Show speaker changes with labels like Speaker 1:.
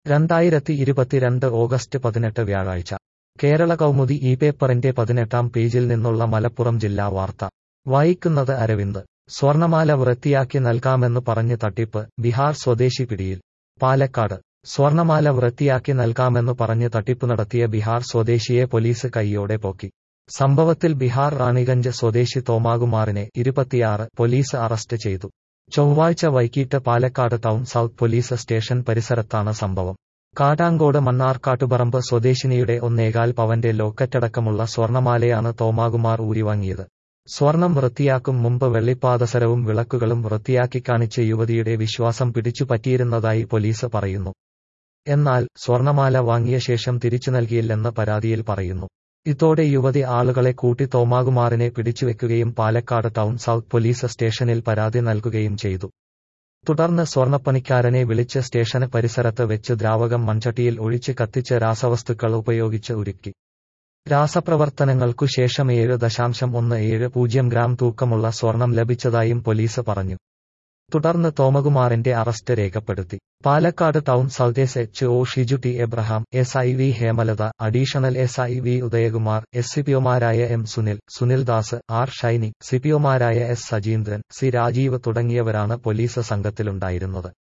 Speaker 1: രണ്ടായിരത്തി ഇരുപത്തിരണ്ട് ഓഗസ്റ്റ് പതിനെട്ട് വ്യാഴാഴ്ച കേരള കൗമുദി ഈ പേപ്പറിന്റെ പതിനെട്ടാം പേജിൽ നിന്നുള്ള മലപ്പുറം ജില്ലാ വാർത്ത വായിക്കുന്നത് അരവിന്ദ് സ്വർണമാല വൃത്തിയാക്കി നൽകാമെന്ന് പറഞ്ഞ് തട്ടിപ്പ് ബിഹാർ സ്വദേശി പിടിയിൽ പാലക്കാട് സ്വർണമാല വൃത്തിയാക്കി നൽകാമെന്ന് പറഞ്ഞ് തട്ടിപ്പ് നടത്തിയ ബിഹാർ സ്വദേശിയെ പോലീസ് കൈയോടെ പോക്കി സംഭവത്തിൽ ബിഹാർ റാണിഗഞ്ച് സ്വദേശി തോമാകുമാറിനെ ഇരുപത്തിയാറ് പോലീസ് അറസ്റ്റ് ചെയ്തു ചൊവ്വാഴ്ച വൈകിട്ട് Palakkad town south police station പരിസരത്താണ് സംഭവം കാട്ടാങ്കോട് മണ്ണാർക്കാട്ടുപറമ്പ് സ്വദേശിനിയുടെ ഒന്നേകാൽ പവന്റെ ലോക്കറ്റടക്കമുള്ള സ്വർണമാലയാണ് തോമാകുമാർ ഊരിവാങ്ങിയത് സ്വർണം വൃത്തിയാക്കും മുമ്പ് വെള്ളിപ്പാദസരവും വിളക്കുകളും വൃത്തിയാക്കി കാണിച്ച് യുവതിയുടെ വിശ്വാസം പിടിച്ചുപറ്റിയിരുന്നതായി പോലീസ് പറയുന്നു എന്നാൽ സ്വർണമാല വാങ്ങിയ ശേഷം തിരിച്ചു നൽകിയില്ലെന്ന് പരാതിയിൽ പറയുന്നു ഇതോടെ യുവതി ആളുകളെ കൂട്ടി തോമാകുമാറിനെ പിടിച്ചുവെക്കുകയും പാലക്കാട് ടൗൺ സൗത്ത് പോലീസ് സ്റ്റേഷനിൽ പരാതി നൽകുകയും ചെയ്തു തുടർന്ന് സ്വർണ്ണപ്പണിക്കാരനെ വിളിച്ച് സ്റ്റേഷന് പരിസരത്ത് വെച്ച് ദ്രാവകം മൺചട്ടിയിൽ ഒഴിച്ച് കത്തിച്ച് രാസവസ്തുക്കൾ ഉപയോഗിച്ച് ഉരുക്കി രാസപ്രവർത്തനങ്ങൾക്കു ശേഷം ഏഴ് ദശാംശം ഒന്ന് ഏഴ് പൂജ്യം ഗ്രാം തൂക്കമുള്ള സ്വർണം ലഭിച്ചതായും പോലീസ് പറഞ്ഞു തുടർന്ന് തോമകുമാറിന്റെ അറസ്റ്റ് രേഖപ്പെടുത്തി Palakkad town south S H O Shiju T Abraham S I V Hemalatha additional S I V Udayakumar S സിപിഒമാരായ എം സുനിൽ സുനിൽ ദാസ് ആർ ഷൈനി സിപിഒമാരായ എസ് സജീന്ദ്രൻ സി രാജീവ് തുടങ്ങിയവരാണ് പോലീസ് സംഘത്തിലുണ്ടായിരുന്നത്